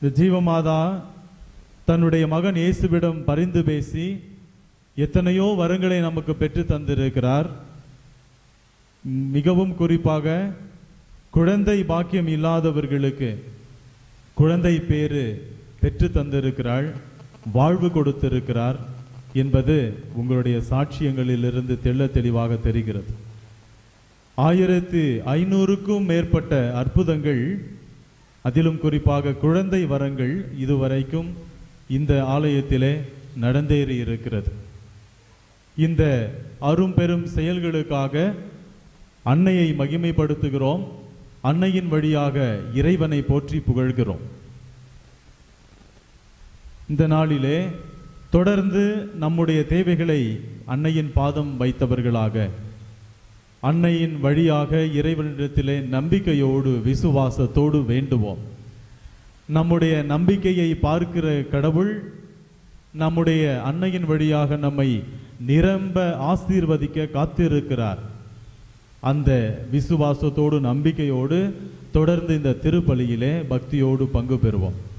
இந்த ஜீவமாதா தன்னுடைய மகன் இயேசுவிடம் பரிந்து பேசி எத்தனையோ வரங்களை நமக்கு பெற்று தந்திருக்கிறார் மிகவும் குறிப்பாக குழந்தை பாக்கியம் இல்லாதவர்களுக்கு குழந்தை பேரு பெற்று தந்திருக்கிறாள் வாழ்வு கொடுத்திருக்கிறார் என்பது உங்களுடைய சாட்சியங்களிலிருந்து தெள்ள தெளிவாக தெரிகிறது ஆயிரத்து ஐநூறுக்கும் மேற்பட்ட அற்புதங்கள் அதிலும் குறிப்பாக குழந்தை வரங்கள் இதுவரைக்கும் இந்த ஆலயத்திலே நடந்தேறி இருக்கிறது இந்த அரும் பெரும் செயல்களுக்காக அன்னையை மகிமைப்படுத்துகிறோம் அன்னையின் வழியாக இறைவனை போற்றி புகழ்கிறோம் இந்த நாளிலே தொடர்ந்து நம்முடைய தேவைகளை அன்னையின் பாதம் வைத்தவர்களாக அன்னையின் வழியாக இறைவனிடத்திலே நம்பிக்கையோடு விசுவாசத்தோடு வேண்டுவோம் நம்முடைய நம்பிக்கையை பார்க்கிற கடவுள் நம்முடைய அன்னையின் வழியாக நம்மை நிரம்ப ஆசீர்வதிக்க காத்திருக்கிறார் அந்த விசுவாசத்தோடு நம்பிக்கையோடு தொடர்ந்து இந்த திருப்பலியிலே பக்தியோடு பங்கு பெறுவோம்